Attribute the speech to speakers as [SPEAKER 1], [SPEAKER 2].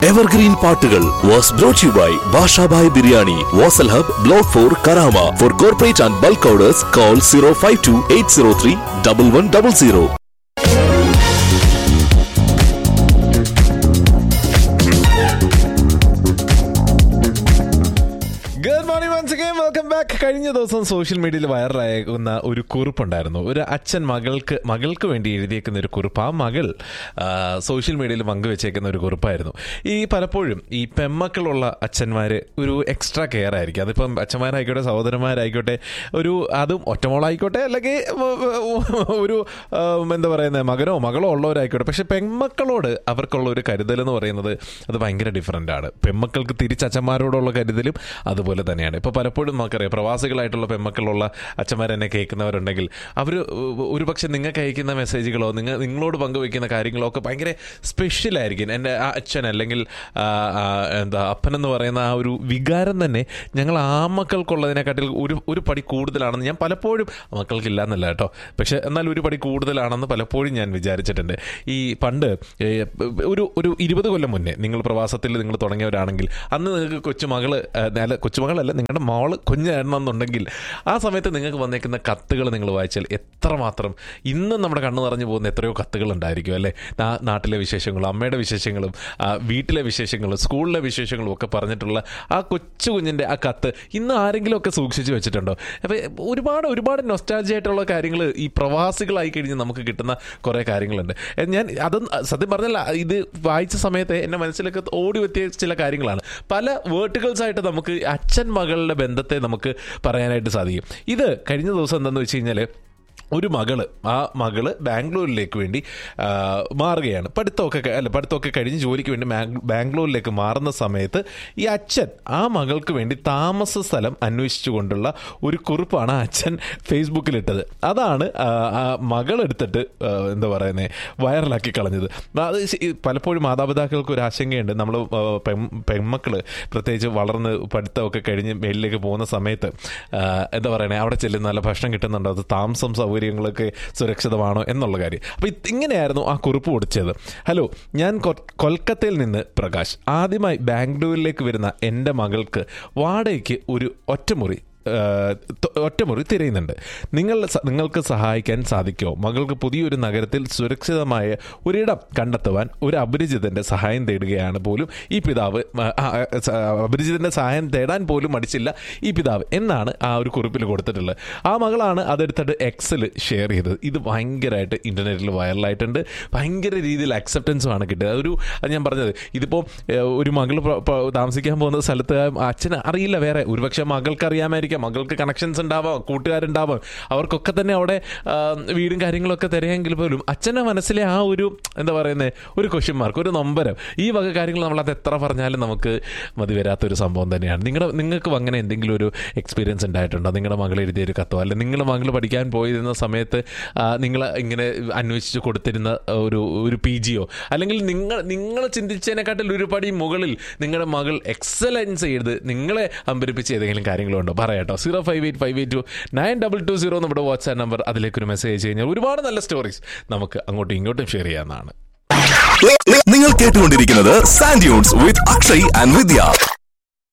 [SPEAKER 1] evergreen പാട്ടുകൾ was brought you by Bashabai Biryani Vasal hub block four Karama for corporate and bulk orders call zero five two eight zero three double one double zero
[SPEAKER 2] good morning once again welcome back കഴിഞ്ഞ ദിവസം social മീഡിയയിൽ വൈറലാകുന്ന ഒരു കുറിപ്പുണ്ടായിരുന്നു ഒരു അച്ഛൻ മകൾക്ക് മകൾക്ക് വേണ്ടി എഴുതിയേക്കുന്ന ഒരു കുറിപ്പ് ആ മകൾ ആ, സോഷ്യൽ മീഡിയയിൽ പങ്കുവെച്ചേക്കുന്ന ഒരു കുറിപ്പായിരുന്നു ഈ പലപ്പോഴും ഈ പെമ്മക്കളുള്ള അച്ഛന്മാർ ഒരു എക്സ്ട്രാ കെയർ ആയിരിക്കും അതിപ്പം അച്ഛന്മാരായിക്കോട്ടെ സഹോദരന്മാരായിക്കോട്ടെ ഒരു അതും ഒറ്റമോളായിക്കോട്ടെ അല്ലെങ്കിൽ ഒരു ആ, എന്താ പറയുന്നത് മകനോ മകളോ ഉള്ളവരായിക്കോട്ടെ പക്ഷെ പെൺമക്കളോട് അവർക്കുള്ള ഒരു കരുതൽ എന്ന് പറയുന്നത് അത് ഭയങ്കര ഡിഫറൻ്റ് ആണ് പെൺമക്കൾക്ക് തിരിച്ചച്ഛന്മാരോടുള്ള കരുതലും അതുപോലെ തന്നെയാണ് ഇപ്പോൾ പലപ്പോഴും നമുക്കറിയാം പ്രവാസികളായിട്ടുള്ള പെൺമക്കളുള്ള അച്ഛന്മാർ എന്നെ കേൾക്കുന്നവരുണ്ടെങ്കിൽ അവർ ഒരുപക്ഷെ നിങ്ങൾക്ക് അയക്കുന്ന മെസ്സേജുകളോ നിങ്ങൾ നിങ്ങളോട് പങ്കുവയ്ക്കുന്ന കാര്യങ്ങളോ ഒക്കെ ഭയങ്കര സ്പെഷ്യലായിരിക്കും എൻ്റെ ആ അച്ഛൻ അല്ലെങ്കിൽ ആ, ആ, എന്താ അപ്പനെന്ന് പറയുന്ന ആ ഒരു വികാരം തന്നെ ഞങ്ങൾ ആ മക്കൾക്കുള്ളതിനെക്കാട്ടിൽ ഒരു ഒരു പടി കൂടുതലാണെന്ന് ഞാൻ പലപ്പോഴും മക്കൾക്കില്ല എന്നല്ല കേട്ടോ പക്ഷെ എന്നാൽ ഒരു പടി കൂടുതലാണെന്ന് പലപ്പോഴും ഞാൻ വിചാരിച്ചിട്ടുണ്ട് ഈ പണ്ട് ഏ, ഒരു ഒരു ഇരുപത് കൊല്ലം മുന്നേ നിങ്ങൾ പ്രവാസത്തിൽ നിങ്ങൾ തുടങ്ങിയവരാണെങ്കിൽ അന്ന് നിങ്ങൾക്ക് കൊച്ചുമകള് ഏ, അല്ല കൊച്ചുമകളല്ല നിങ്ങളുടെ മോള് കുഞ്ഞാണെന്നുണ്ടെങ്കിൽ ആ സമയത്ത് നിങ്ങൾക്ക് വന്നേക്കുന്ന കത്തുകൾ നിങ്ങൾ വായിച്ചാൽ എത്രമാത്രം ഇന്നും നമ്മുടെ കണ്ണ് നിറഞ്ഞു പോകുന്ന എത്രയോ കത്തുകൾ ഉണ്ടായിരിക്കും അല്ലേ നാ- നാട്ടിലെ വിശേഷങ്ങളും അമ്മയുടെ വിശേഷങ്ങളും ആ, വീട്ടിലെ വിശേഷങ്ങളും സ്കൂളിലെ വിശേഷങ്ങളും ഒക്കെ പറഞ്ഞിട്ടുള്ള ആ കൊച്ചു കുഞ്ഞിൻ്റെ ആ കത്ത് ഇന്ന് ആരെങ്കിലും ഒക്കെ സൂക്ഷിച്ചു വെച്ചിട്ടുണ്ടോ അപ്പോൾ ഒരുപാട് ഒരുപാട് നൊസ്റ്റാൾജി ആയിട്ടുള്ള കാര്യങ്ങൾ ഈ പ്രവാസികളായി കഴിഞ്ഞ് നമുക്ക് കിട്ടുന്ന കുറേ കാര്യങ്ങളുണ്ട് എ, ഞാൻ അതും സത്യം പറഞ്ഞല്ല ഇത് വായിച്ച സമയത്ത് എൻ്റെ മനസ്സിലൊക്കെ ഓടി എത്തിയ ചില കാര്യങ്ങളാണ് പല വേർട്ടുകൾസ് ആയിട്ട് നമുക്ക് അച്ഛൻ മകളുടെ ബന്ധത്തെ നമുക്ക് പറയാനായിട്ട് സാധിക്കും ഇത് കഴിഞ്ഞ ദിവസം എന്താണെന്ന് വെച്ച് കഴിഞ്ഞാൽ ഒരു മകള് ആ മകള് ബാംഗ്ലൂരിലേക്ക് വേണ്ടി ആ, മാറുകയാണ് പഠിത്തമൊക്കെ ക- അല്ല പഠിത്തമൊക്കെ കഴിഞ്ഞ് ജോലിക്ക് വേണ്ടി ബാംഗ്- ബാംഗ്ലൂരിലേക്ക് മാറുന്ന സമയത്ത് ഈ അച്ഛൻ ആ മകൾക്ക് വേണ്ടി താമസ സ്ഥലം അന്വേഷിച്ചുകൊണ്ടുള്ള ഒരു കുറിപ്പാണ് ആ അച്ഛൻ ഫേസ്ബുക്കിലിട്ടത് അതാണ് ആ, ആ മകൾ എടുത്തിട്ട് ആ, എന്താ പറയുന്നത് വൈറലാക്കി കളഞ്ഞത് അത് ശ- ഈ പലപ്പോഴും മാതാപിതാക്കൾക്ക് ഒരു ആശങ്കയുണ്ട് നമ്മൾ പെൺമക്കൾ പ്രത്യേകിച്ച് വളർന്ന് പഠിത്തമൊക്കെ കഴിഞ്ഞ് മേലിലേക്ക് പോകുന്ന സമയത്ത് ആ, എന്താ പറയണേ അവിടെ ചെല്ലുന്ന നല്ല ഭക്ഷണം കിട്ടുന്നുണ്ടോ അത് താമസം സൗകര്യങ്ങളൊക്കെ സുരക്ഷിതമാണോ എന്നുള്ള കാര്യം അപ്പോൾ ഇങ്ങനെയായിരുന്നു ആ കുറിപ്പ് കൊടുത്തത് ഹലോ ഞാൻ കൊ- കൊൽക്കത്തയിൽ നിന്ന് പ്രകാശ് ആദ്യമായി ബാംഗ്ലൂരിലേക്ക് വരുന്ന എൻ്റെ മകൾക്ക് വാടകയ്ക്ക് ഒരു ഒറ്റമുറി ആ, ത- ഒറ്റമുറി തിരയുന്നുണ്ട് നിങ്ങൾ സ- നിങ്ങൾക്ക് സഹായിക്കാൻ സാധിക്കുമോ മകൾക്ക് പുതിയൊരു നഗരത്തിൽ സുരക്ഷിതമായ ഒരിടം കണ്ടെത്തുവാൻ ഒരു അപരിചിതന്റെ സഹായം തേടുകയാണ് പോലും ഈ പിതാവ് ആ, ആ, സ- അപരിചിതന്റെ സഹായം തേടാൻ പോലും മടിച്ചില്ല ഈ പിതാവ് എന്നാണ് ആ ഒരു കുറിപ്പിൽ കൊടുത്തിട്ടുള്ളത് ആ മകളാണ് അതെടുത്തിട്ട് എക്സൽ ഷെയർ ചെയ്തത് ഇത് ഭയങ്കരമായിട്ട് ഇന്റർനെറ്റിൽ വൈറലായിട്ടുണ്ട് ഭയങ്കര രീതിയിൽ അക്സെപ്റ്റൻസും ആണ് കിട്ടുക ഒരു അത് ഞാൻ പറഞ്ഞത് ഇതിപ്പോൾ ഒരു മകൾ പ്ര- പ്ര- താമസിക്കാൻ പോകുന്ന സ്ഥലത്ത് അച്ഛന് അറിയില്ല വേറെ ഒരുപക്ഷെ മകൾക്ക് അറിയാമായിരിക്കാം മകൾക്ക് കണക്ഷൻസ് ഉണ്ടാവാം കൂട്ടുകാരുണ്ടാവാം അവർക്കൊക്കെ തന്നെ അവിടെ ആ, വീടും കാര്യങ്ങളൊക്കെ തിരയെങ്കിൽ പോലും അച്ഛൻ്റെ മനസ്സിലെ ആ ഒരു എന്താ പറയുന്നത് ഒരു ക്വസ്റ്റ്യൻ മാർക്ക് ഒരു നമ്പരം ഈ വക കാര്യങ്ങൾ നമ്മൾ അത് എത്ര പറഞ്ഞാലും നമുക്ക് മതി വരാത്തൊരു സംഭവം തന്നെയാണ് നിങ്ങളുടെ നിങ്ങൾക്ക് അങ്ങനെ എന്തെങ്കിലും ഒരു എക്സ്പീരിയൻസ് ഉണ്ടായിട്ടുണ്ടോ നിങ്ങളുടെ മകൾ എഴുതിയ ഒരു കത്തോ അല്ലെങ്കിൽ നിങ്ങളുടെ മകൾ പഠിക്കാൻ പോയിരുന്ന സമയത്ത് നിങ്ങൾ ഇങ്ങനെ അന്വേഷിച്ച് കൊടുത്തിരുന്ന ഒരു ഒരു പി ജിയോ അല്ലെങ്കിൽ നിങ്ങൾ നിങ്ങൾ ചിന്തിച്ചതിനെക്കാട്ടിൽ ഒരു പടി മുകളിൽ നിങ്ങളുടെ മകൾ എക്സലൻസ് ചെയ്ത് നിങ്ങളെ അമ്പരിപ്പിച്ച ഏതെങ്കിലും കാര്യങ്ങളുണ്ടോ പറയാട്ടോ zero five eight five eight two nine double two zero നമ്മുടെ വാട്സാപ്പ് നമ്പർ അതിലേക്ക് ഒരു മെസ്സേജ് അയച്ചു കഴിഞ്ഞാൽ ഒരുപാട് നല്ല സ്റ്റോറീസ് നമുക്ക് അങ്ങോട്ടും ഇങ്ങോട്ടും ഷെയർ ചെയ്യാവുന്നതാണ്
[SPEAKER 1] നിങ്ങൾ കേട്ടുകൊണ്ടിരിക്കുന്നത് sand dunes with Akshay and Vidya